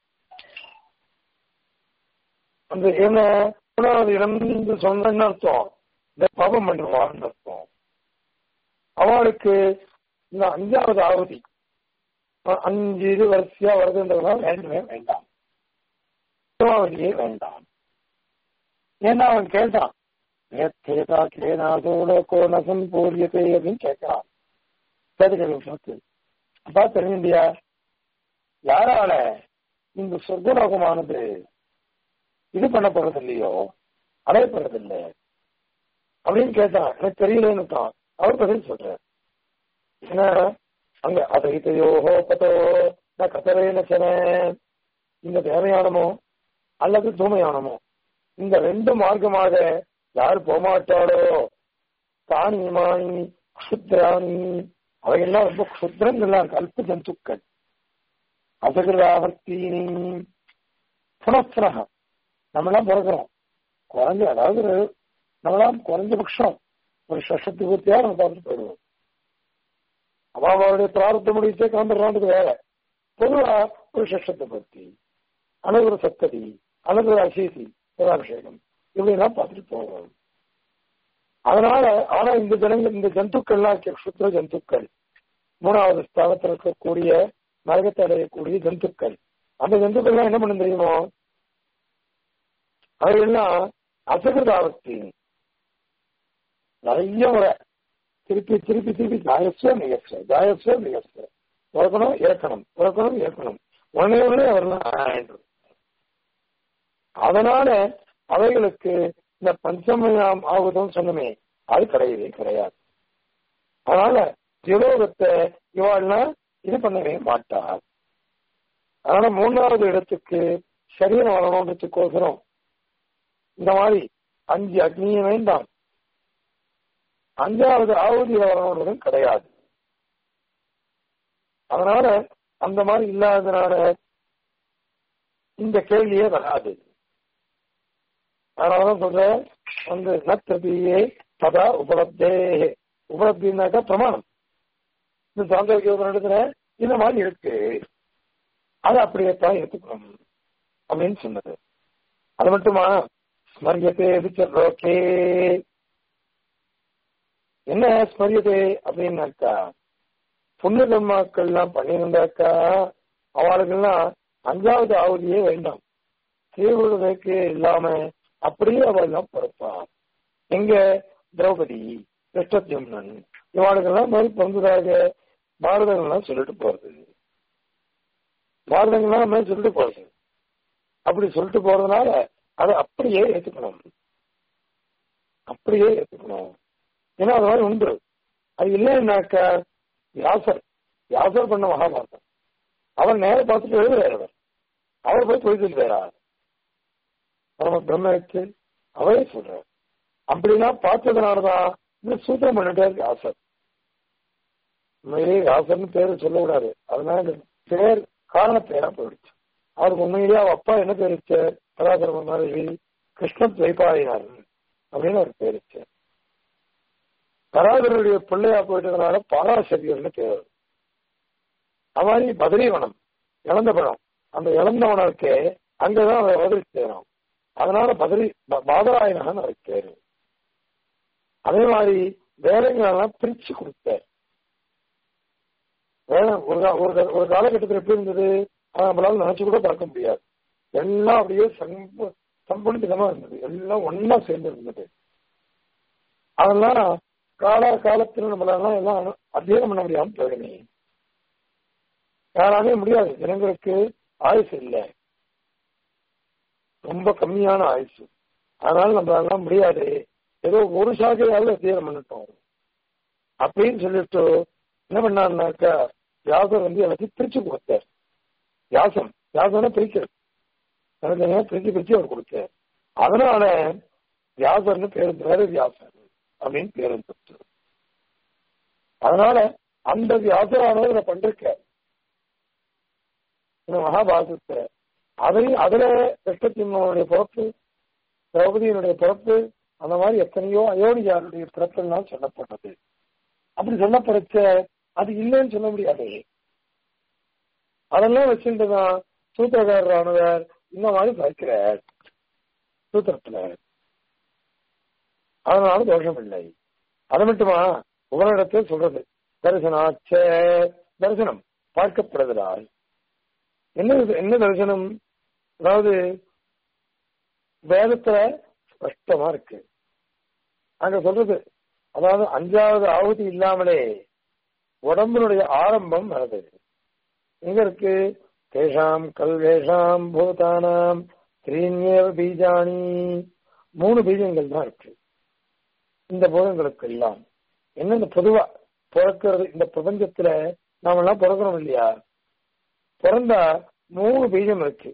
அந்த என்ன மூணாவது இடம் என்று சொன்னேன்னு அர்த்தம் இந்த பாபம் பண்ணுவான்னு அர்த்தம் அவளுக்கு இந்த அஞ்சாவது ஆவதி அ- அஞ்சு இது வரிசையா வருதுன்றதுனால வேண்டவே வேண்டாம் திருமாவளியே வேண்டாம் ஏன்னா அவன் கேட்டான் நேத்தேதா கேனாதோட கோணசம் பூரியத்தை அப்படின்னு கேட்கிறான் கேட்டுக்கிறது பார்த்து அப்பா தெரிஞ்சியா யாரால இந்த சொர்க்கலோகமானது இது பண்ணப்படுறது இல்லையோ அடையப்படுறது இல்லை அப்படின்னு கேட்டான் எனக்கு தெரியலன்னு தான் அவர் பதில் சொல்றார் என்ன அங்க அதைத்தையோஹோ பதோ நான் கத்தரையின இந்த தேவையானமோ அல்லது தூமையானமோ இந்த ரெண்டு மார்க்கமாக யார் போமாட்டாளோ தானி மாணி க்ஷுத்ராணி அவையெல்லாம் ரொம்ப க்ஷுத்ரங்கள்லாம் இருக்கு அல்ப ஜந்துக்கள் அசகிருதாவர்த்தீனி புனப்புனக நம்மளாம் பிறக்கிறோம் குறைஞ்ச அதாவது ஒரு- நம்மளாம் குறைஞ்சபட்சம் ஒரு சஷத்து பூர்த்தியா நம்ம பார்த்துட்டு போயிடுவோம் அவாவுடைய பிரார்த்தம் முடிச்சே கிளம்பிடுறான்றது வேற பொதுவா ஒரு சஷத்தை பூர்த்தி அல்லது ஒரு சத்ததி அல்லது ஒரு அசீசி ஒரு அபிஷேகம் இப்படிலாம் பார்த்துட்டு போவோம் அதனால ஆனா இந்த ஜனங்கள் இந்த ஜந்துக்கள்லாம் இருக்க சுத்திர ஜந்துக்கள் மூணாவது ஸ்தானத்தில் இருக்கக்கூடிய நரகத்தை அடையக்கூடிய ஜந்துக்கள் அந்த ஜந்துக்கள்லாம் என்ன பண்ண தெரியுமோ அவையெல்லாம் அசகிருதாவஸ்தி நிறைய முறை திருப்பி திருப்பி திருப்பி ஜாயஸ்வ நிகழ்ச்ச ஜாயஸ்வ நிகழ்ச்ச பிறக்கணும் இறக்கணும் பிறக்கணும் இறக்கணும் உடனே உடனே அவர்லாம் ஆயிடும் அதனால அவைகளுக்கு இந்த பஞ்சமயாம் ஆகுதுன்னு சொன்னமே அது கிடையவே கிடையாது அதனால திலோகத்தை இவாள்லாம் இது பண்ணவே மாட்டார் அதனால மூணாவது இடத்துக்கு சரீரம் வரணுன்றதுக்கோசரம் இந்த மாதிரி அஞ்சு அக்னியும் வேண்டாம் அஞ்சாவது ஆவுதி வரணுன்றதும் கிடையாது அதனால அந்த மாதிரி இல்லாததுனால இந்த கேள்வியே வராது அதனாலதான் சொல்றேன் வந்து நத்திரபியே ததா உபலப்தே உபலப்தினாக்கா பிரமாணம் இந்த சாந்தோக்கிய இடத்துல இந்த மாதிரி இருக்கு அது அப்படியே தான் எடுத்துக்கணும் அப்படின்னு சொன்னது அது மட்டுமா ஸ்மரியத்தே விச்சரோக்கே என்ன ஸ்மரியதே அப்படின்னாக்கா புண்ணிய கர்மாக்கள்லாம் பண்ணியிருந்தாக்கா அவளுக்கெல்லாம் அஞ்சாவது ஆவதியே வேண்டாம் தீவிரதைக்கு இல்லாம அப்படியே அவள் எல்லாம் பிறப்பான் எங்க திரௌபதி கிருஷ்ணத்யும்னன் இவாளுக்கெல்லாம் மாதிரி பிறந்ததாக பாரதங்கள்லாம் சொல்லிட்டு போறது பாரதங்கள்லாம் மாதிரி சொல்லிட்டு போறது அப்படி சொல்லிட்டு போறதுனால அதை அப்படியே ஏத்துக்கணும் அப்படியே ஏத்துக்கணும் ஏன்னா அது மாதிரி உண்டு அது இல்லைன்னாக்கா வியாசர் வியாசர் பண்ண மகாபாரதம் அவர் நேர பார்த்துட்டு எழுதுறாரு அவர் போய் போய் சொல்லுறாரா பரம பிரம்மக்கு அவரே சொல்றார் அப்படின்னா பார்த்ததுனாலதான் இந்த சூத்திரம் பண்ணிட்டார் வியாசர் உண்மையிலே வியாசர்னு பேரு சொல்லக்கூடாது அதனால இந்த பேர் காரண பேரா போயிடுச்சு அவருக்கு உண்மையிலேயே அவ அப்பா என்ன பேர் வச்சார் பராசரம மாதிரி கிருஷ்ண துவைபாயினார் அப்படின்னு அவர் பேர் வச்சார் பராசரனுடைய பிள்ளையா போயிட்டதுனால பாராசரியர்னு பேர் அது மாதிரி பதரிவனம் இழந்த பழம் அந்த இழந்தவனம் இருக்கே அங்கதான் அவர் அவதரிச்சேரும் அதனால பதரி பாதராயனகன் அவருக்கு பேரு அதே மாதிரி வேலைங்களெல்லாம் பிரிச்சு கொடுத்தார் வேலை ஒரு கா- ஒரு கா- ஒரு காலகட்டத்தில் எப்படி இருந்தது அதை நம்மளால நினைச்சு கூட பார்க்க முடியாது எல்லாம் அப்படியே சம்ப சம்பளிதமா இருந்தது எல்லாம் ஒன்னா சேர்ந்து இருந்தது அதெல்லாம் கால காலத்துல நம்மளால எல்லாம் அத்தியனம் பண்ண முடியாம போயிடுமே யாராலே முடியாது ஜனங்களுக்கு ஆயுசு இல்லை ரொம்ப கம்மியான ஆயுசு அதனால நம்மளால முடியாது ஏதோ ஒரு சாகையாவது அத்தியனம் பண்ணிட்டோம் அப்படின்னு சொல்லிட்டு என்ன பண்ணாருனாக்கா வியாசர் வந்து எனக்கு பிரிச்சு கொடுத்தார் வியாசம் வியாசனை பிரிக்கிறது எனக்கு என்ன பிரிச்சு பிரிச்சு அவர் கொடுத்தார் அதனால வியாசர்னு பேர் வேற வியாசர் அப்படின்னு பேர் வந்துச்சு அதனால அந்த வியாசரானவர் இதை பண்றிருக்கார் இந்த மகாபாரதத்தை அதை அதுல கிருஷ்ணத்தினுடைய பிறப்பு திரௌபதியினுடைய பிறப்பு அந்த மாதிரி எத்தனையோ அயோனியாருடைய பிறப்பெல்லாம் சொல்லப்பட்டது அப்படி சொல்லப்படுச்ச அது இல்லைன்னு சொல்ல முடியாது அதெல்லாம் வச்சுட்டுதான் சூத்திரக்காரரானவர் இந்த மாதிரி பார்க்கிறார் சூத்திரத்துல அதனால தோஷம் இல்லை அது மட்டுமா உங்களிடத்தில் சொல்றது தரிசனாச்ச தரிசனம் பார்க்கப்படுகிறார் என்ன என்ன தரிசனம் அதாவது வேதத்துல ஸ்பஷ்டமா இருக்கு அங்க சொல்றது அதாவது அஞ்சாவது ஆகுதி இல்லாமலே உடம்பினுடைய ஆரம்பம் வருது எங்க இருக்கு தேஷாம் கல்வேஷாம் பூதானாம் திரீன்யேவ பீஜாணி மூணு பீஜங்கள் தான் இருக்கு இந்த பூதங்களுக்கு எல்லாம் என்ன இந்த பொதுவா பிறக்கிறது இந்த பிரபஞ்சத்துல நாம எல்லாம் பிறக்கிறோம் இல்லையா பிறந்தா மூணு பீஜம் இருக்கு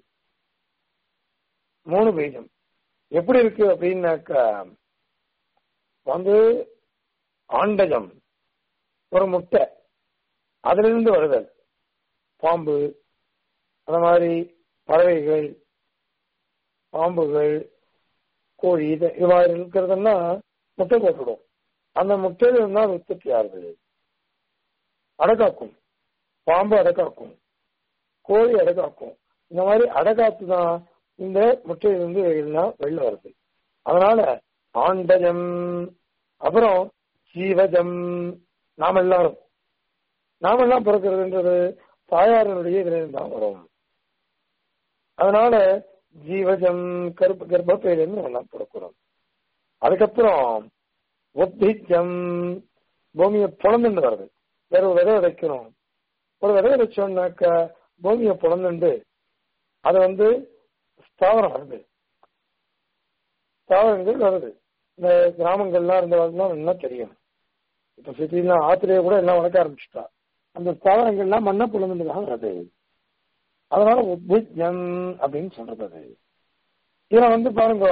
மூணு பீஜம் எப்படி இருக்கு அப்படின்னாக்கா வந்து ஆண்டஜம் ஒரு முட்டை அதுல இருந்து வருதல் பாம்பு அந்த மாதிரி பறவைகள் பாம்புகள் கோழி இது இது மாதிரி இருக்கிறதெல்லாம் முட்டை போட்டுடும் அந்த முட்டையில இருந்தா அது உற்பத்தி ஆகுது அடக்காக்கும் பாம்பு அடக்காக்கும் கோழி அடக்காக்கும் இந்த மாதிரி அடக்காத்து தான் இந்த முட்டையிலிருந்து எல்லாம் வெளில வருது அதனால ஆண்டஜம் அப்புறம் ஜீவஜம் நாம எல்லாரும் நாம எல்லாம் பிறக்கிறதுன்றது தாயாரனுடைய இதுல தான் வரும் அதனால ஜீவஜம் கருப்பு கர்ப்பப்பையிலிருந்து நம்ம எல்லாம் பிறக்கிறோம் அதுக்கப்புறம் உத்பிஜம் பூமியை புலந்துண்டு வருது வேற ஒரு விதை விதைக்கிறோம் ஒரு விதை விதைச்சோம்னாக்கா பூமியை புலந்துண்டு அது வந்து ஸ்தாவரம் வருது ஸ்தாவரங்கள் வருது இந்த கிராமங்கள்லாம் இருந்தவங்கலாம் நல்லா தெரியும் இப்ப சிட்டிலாம் ஆத்திரைய கூட எல்லாம் வளர்க்க ஆரம்பிச்சுட்டா அந்த ஸ்தாவரங்கள்லாம் மண்ணை புலந்துட்டு தான் வருது அதனால உத்பிஜம் அப்படின்னு சொல்றது அது இதுல வந்து பாருங்க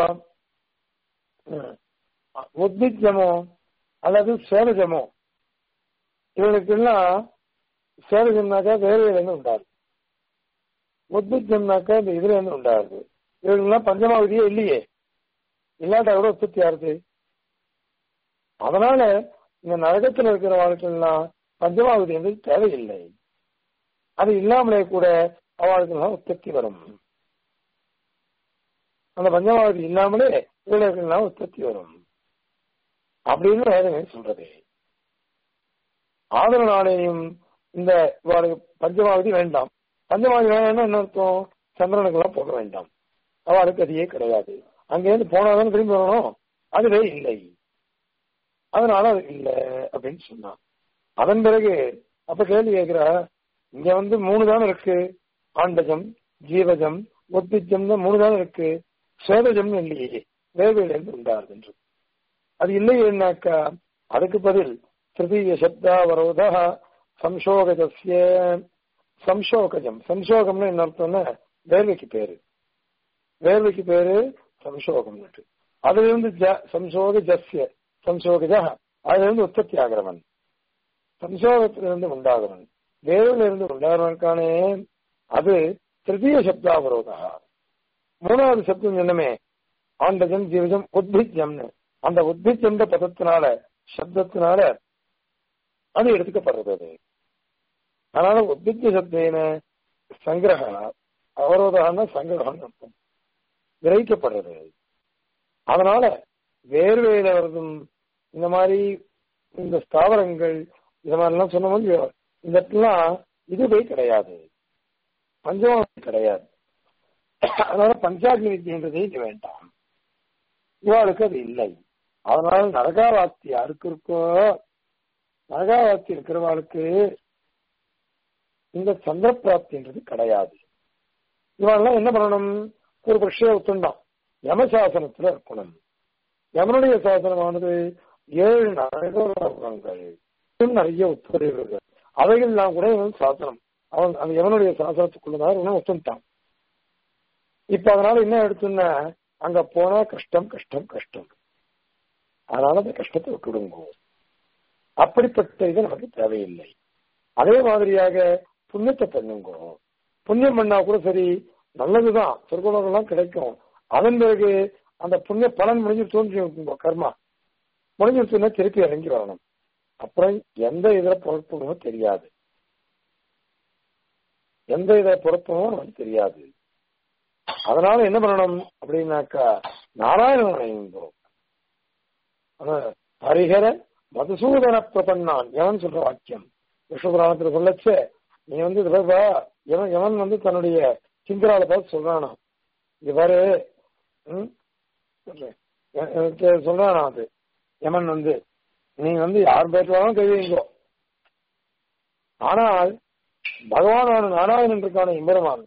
உத்பிஜமோ அல்லது சேவஜமோ இவனுக்கெல்லாம் சேவஜம்னாக்கா வேலையில இருந்து உண்டாது உத்பிஜம்னாக்கா இந்த இதுல இருந்து உண்டாகுது இவனுக்கெல்லாம் பஞ்சமாவதியே இல்லையே இல்லாட்டா கூட உற்பத்தி ஆகுது அதனால இந்த நரகத்தில் இருக்கிற வாழ்க்கைலாம் பஞ்சமாவதி வந்து தேவையில்லை அது இல்லாமலே கூட அவளுக்கு உற்பத்தி வரும் அந்த பஞ்சமாவதி இல்லாமலே இவர்களுக்கெல்லாம் உற்பத்தி வரும் அப்படின்னு வேதமே சொல்றது ஆதரனாலேயும் இந்த இவளுக்கு பஞ்சமாவதி வேண்டாம் பஞ்சமாவதி வேணும்னா என்ன அர்த்தம் சந்திரனுக்கெல்லாம் போக வேண்டாம் அவளுக்கு அதையே கிடையாது அங்கேருந்து போனாதான் திரும்பி வரணும் அதுவே இல்லை அதனால அது இல்லை அப்படின்னு சொன்னான் அதன் பிறகு அப்ப கேள்வி கேட்கிறா இங்க வந்து மூணு தானே இருக்கு ஆண்டஜம் ஜீவஜம் ஒத்திஜம் தான் மூணு தானே இருக்கு சேதஜம் இல்லையே வேவையிலிருந்து உண்டாருது அது இல்லையேனாக்கா அதுக்கு பதில் திருத்தீய சப்தாவரோத சம்சோகஜஸ்ய சம்சோகஜம் சம்சோகம்னு என்ன அர்த்தம்னா வேர்வைக்கு பேரு வேர்வைக்கு பேரு சம்சோகம் அதுல இருந்து சம்சோக ஜஸ்ய சம்சோகஜ அதுல இருந்து உற்பத்தி ஆகிறவன் சம்சோகத்திலிருந்து உண்டாகிறவன் வேர்வில இருந்து உண்டாகிறவனுக்கானே அது திருத்தீய சப்தாவரோதா மூணாவது சப்தம் என்னமே ஆண்டஜம் ஜீவஜம் உத்பிஜம்னு அந்த உத்பிஜம்ன்ற பதத்தினால சப்தத்தினால அது எடுத்துக்கப்படுறது அது அதனால உத்பிஜ சப்தேன சங்கிரக அவரோதான சங்கிரகம் அர்த்தம் விரைக்கப்படுறது அதனால வேர்வையில வருதும் இந்த மாதிரி இந்த ஸ்தாவரங்கள் இந்த மாதிரிலாம் சொன்ன மாதிரி இந்த இடத்துலாம் இதுவே கிடையாது பஞ்சமாவதி கிடையாது அதனால பஞ்சாக்னி வித்தியன்றதே இங்க வேண்டாம் இவாளுக்கு அது இல்லை அதனால நரகாவாத்தி யாருக்கு இருக்கோ நரகாவாத்தி இருக்கிறவாளுக்கு இந்த சந்திர பிராப்தின்றது கிடையாது இவெல்லாம் என்ன பண்ணணும் ஒரு பட்சிய ஒத்துண்டான் யமசாசனத்துல இருக்கணும் யமனுடைய சாசனமானது ஏழு நரகங்கள் நிறைய உத்தரவுகள் அவைகள்லாம் கூட இவன் சாசனம் அவன் அந்த எவனுடைய சாசனத்துக்குள்ளதான் இவன் ஒத்துட்டான் இப்ப அதனால என்ன எடுத்துன்னா அங்க போனா கஷ்டம் கஷ்டம் கஷ்டம் அதனால அந்த கஷ்டத்தை விட்டுடுங்க அப்படிப்பட்ட இது நமக்கு தேவையில்லை அதே மாதிரியாக புண்ணியத்தை பண்ணுங்க புண்ணியம் பண்ணா கூட சரி நல்லதுதான் சொர்க்கலோகம்லாம் கிடைக்கும் அதன் பிறகு அந்த புண்ணிய பலன் முடிஞ்சு தோன்றி கர்மா முடிஞ்சிருச்சுன்னா திருப்பி இறங்கி வரணும் அப்புறம் எந்த இதுல பொறுப்புமோ தெரியாது எந்த இதை பொறுப்புமோ நமக்கு தெரியாது அதனால என்ன பண்ணணும் அப்படின்னாக்கா நாராயணன் அடைந்தோம் ஹரிஹர மதுசூதன பிரபன்னான் எவன் சொல்ற வாக்கியம் விஸ்வபுராணத்துல சொல்லச்சே நீ வந்து எவன் எவன் வந்து தன்னுடைய சிங்கரால பார்த்து சொல்றானா இவரு சொல்றானா அது யமன் வந்து நீங்க வந்து யார் பேசுவாலும் தெரியுங்கோ ஆனால் பகவானான நாராயணன் இருக்கான இம்பெருமான்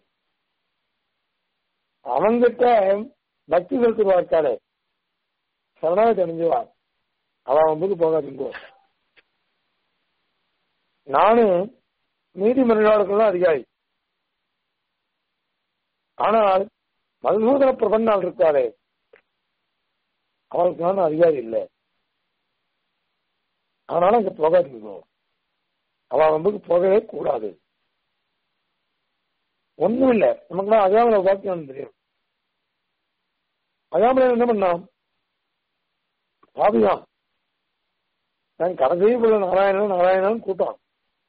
அவங்கிட்ட பக்தி செலுத்துவா இருக்காளே சரணாகி அணிஞ்சுவான் அவன் வந்து போகாதுங்கோ நானும் நீதி மனிதர்களுக்கெல்லாம் அதிகாரி ஆனால் மதுசூதன பிரபன்னால் இருக்காளே அவளுக்கு நான் அதிகாரி இல்லை அதனால அங்க போகாதீங்க அவ வந்து போகவே கூடாது ஒண்ணும் இல்ல நமக்குலாம் அஜாமல வாக்கியம் தெரியும் அஜாமல என்ன பண்ணான் பாவியான் நான் கடைசியும் உள்ள நாராயணன் நாராயணன் கூட்டம்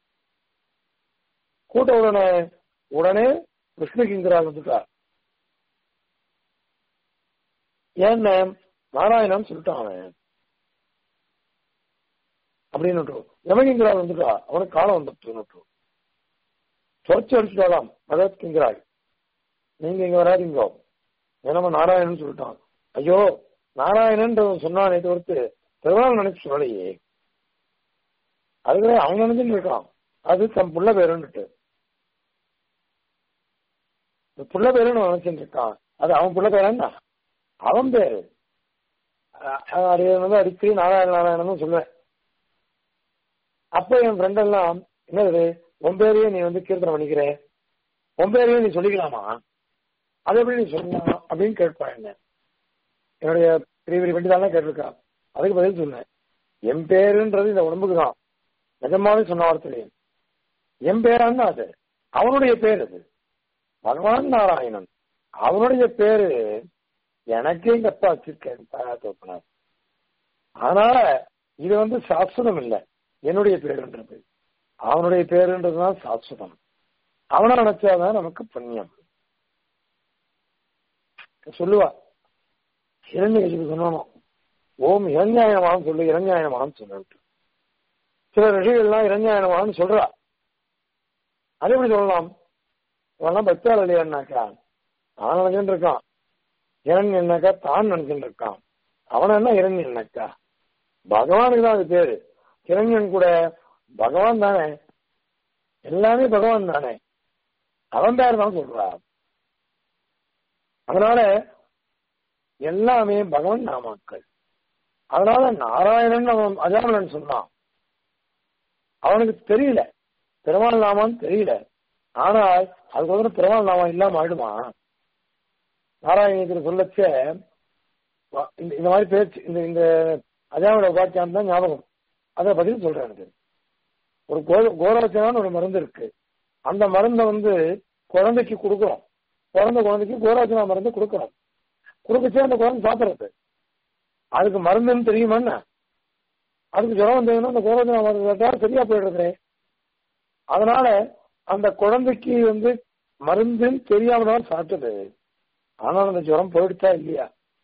கூட்ட உடனே உடனே விஷ்ணு கிங்கரா வந்துட்டார் ஏன்னு நாராயணன் சொல்லிட்டான் அவன் அப்படின்னு யமகிங்கரா வந்துட்டா அவனுக்கு காலம் வந்துட்டு தொடர்ச்சி அடிச்சுட்டாலாம் பகவத் கிங்கராய் நீங்க இங்க வராதிங்கோ ஏன்னா நாராயணன் சொல்லிட்டான் ஐயோ நாராயணன் சொன்னானே தவிர்த்து பெருமாள் நினைச்சு சொல்லலையே அதுவே அவன் நினைச்சுட்டு இருக்கான் அது தன் புள்ள பேருன்னுட்டு புள்ள பேருன்னு நினைச்சுட்டு இருக்கான் அது அவன் புள்ள பேரன்னா அவன் பேரு அது வந்து அடிக்கடி நாராயண நாராயணன் சொல்லுவேன் அப்ப என் ஃப்ரெண்ட் எல்லாம் என்னது உன் பேரையே நீ வந்து கீர்த்தனை பண்ணிக்கிற உன் பேரையே நீ சொல்லிக்கலாமா அது எப்படி நீ சொல்லலாம் அப்படின்னு கேட்பான் என்ன என்னுடைய பெரிய பெரிய வண்டி தான் கேட்டிருக்கா அதுக்கு பதில் சொன்னேன் என் பேருன்றது இந்த உடம்புக்கு தான் நிஜமாவே சொன்ன வார்த்தை என் பேரான்னு அது அவனுடைய பேர் அது பகவான் நாராயணன் அவனுடைய பேரு எனக்கே எங்க அப்பா வச்சிருக்கேன் அதனால இது வந்து சாஸ்வதம் இல்லை என்னுடைய பேருன்றது அவனுடைய பேருன்றதுதான் சாஸ்வதம் அவனை நினைச்சாதான் நமக்கு புண்ணியம் சொல்லுவா இரண்யகசிக்கு சொன்னோம் ஓம் இரஞ்சாயனமான்னு சொல்லு இரஞ்சாயனமான்னு சொல்லிட்டு சில ரிஷிகள்லாம் இரஞ்சாயனமான்னு சொல்றா அது எப்படி சொல்லலாம் இவெல்லாம் பக்தாள் இல்லையான்னாக்கா அவன் நினைச்சுட்டு இருக்கான் இரண் என்னக்கா தான் நினைச்சுட்டு இருக்கான் அவன் என்ன இரண் என்னக்கா பகவானுக்கு தான் அது பேரு கிரண்யன் கூட பகவான் தானே எல்லாமே பகவான் தானே அவன் பேர் தான் சொல்றா அதனால எல்லாமே பகவான் நாமாக்கள் அதனால நாராயணன் அவன் அஜாமலன் சொன்னான் அவனுக்கு தெரியல பெருமாள் நாமான்னு தெரியல ஆனால் அதுக்கு பெருமாள் நாமம் இல்லாம ஆயிடுமா நாராயணத்துல சொல்லச்ச இந்த மாதிரி பேச்சு இந்த இந்த அஜாமல உபாக்கியம் தான் ஞாபகம் அதை பதில் சொல்றேன் எனக்கு ஒரு கோர கோரவச்சனான்னு ஒரு மருந்து இருக்கு அந்த மருந்தை வந்து குழந்தைக்கு கொடுக்குறோம் பிறந்த குழந்தைக்கு கோராஜனா மருந்து கொடுக்குறோம் கொடுக்கச்சே அந்த குழந்தை சாப்பிடுறது அதுக்கு மருந்துன்னு தெரியுமா என்ன அதுக்கு ஜுரம் வந்ததுன்னா அந்த கோராஜனா மருந்து சாப்பிட்டா சரியா போயிடுறது அதனால அந்த குழந்தைக்கு வந்து மருந்துன்னு தெரியாம தான் சாப்பிட்டது ஆனால் அந்த ஜுரம் போயிடுச்சா இல்லையா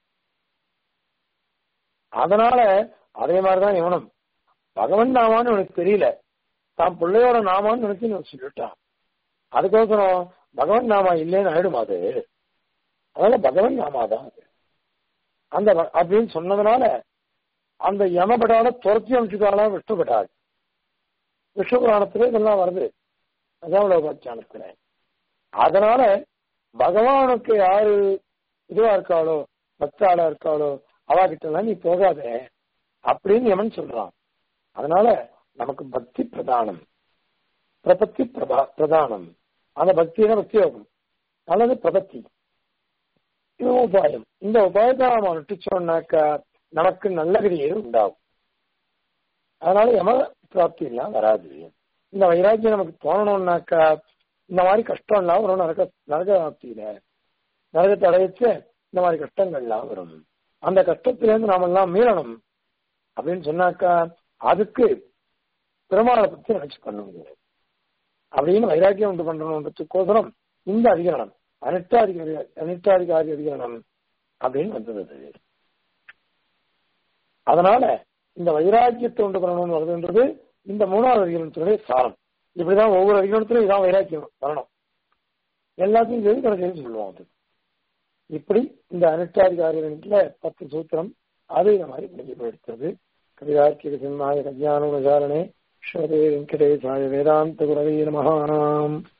அதனால அதே மாதிரிதான் இவனும் பகவன் நாமான்னு உனக்கு தெரியல தான் பிள்ளையோட நாமான்னு நினைச்சு இவன் சொல்லிட்டான் அதுக்கோசரம் பகவன் நாமா இல்லைன்னு ஆயிடும் அது அதனால பகவன் நாமா தான் அது அந்த வ- அப்படின்னு சொன்னதுனால அந்த யமபடால துரத்தி அமைச்சுக்காலாம் விஷ்ணுபட்டாள் விஷ்ணு புராணத்துல இதெல்லாம் வருது அதாவலோபாச்சானத்துல அதனால பகவானுக்கு யாரு இதுவா இருக்காளோ பக்தாளா இருக்காளோ அவாகிட்ட எல்லாம் நீ போகாத அப்படின்னு எவன் சொல்றான் அதனால நமக்கு பக்தி பிரதானம் பிரபத்தி பிரபா பிரதானம் அந்த பக்தியின பக்தி யோகம் அல்லது பிரபத்தி இது உபாயம் இந்த உபாயத்தை நாம அனுஷ்டிச்சோம்னாக்கா நமக்கு நல்ல கிரியை உண்டாகும் அதனால யம பிராப்தி எல்லாம் வராது இந்த வைராக்கியம் நமக்கு தோணணும்னாக்கா இந்த மாதிரி கஷ்டம் எல்லாம் வரும் நரக நரக பிராப்தியில நரகத்தை அடையச்ச இந்த மாதிரி கஷ்டங்கள்லாம் வரும் அந்த கஷ்டத்திலேருந்து நாம எல்லாம் மீளணும் அப்படின்னு சொன்னாக்கா அதுக்கு பெருமாளை பத்தி நினைச்சு பண்ணுங்க அப்படின்னு வைராக்கியம் உண்டு பண்றதுக்கோசரம் இந்த அதிகரணம் அனிஷ்டாதிகாரி அனிஷ்டாதிகாரி அதிகரணம் அப்படின்னு வந்தது அதனால இந்த வைராக்கியத்தை உண்டு பண்ணணும்னு வருதுன்றது இந்த மூணாவது அதிகரணத்தினுடைய சாரம் இப்படிதான் ஒவ்வொரு அதிகரணத்திலும் இதான் வைராக்கியம் வரணும் எல்லாத்தையும் சேர்த்து கடைசியில் சொல்லுவோம் அது இப்படி இந்த அனிஷ்டாதிகாரிகள பத்து சூத்திரம் அது இந்த மாதிரி முடிஞ்சு போயிருக்கிறது கவிதார்க்கிக சிம்மாய கல்யாண விசாரணே ஸ்ரீ வெங்கடேசாய வேதாந்த குரவே நமஹாம்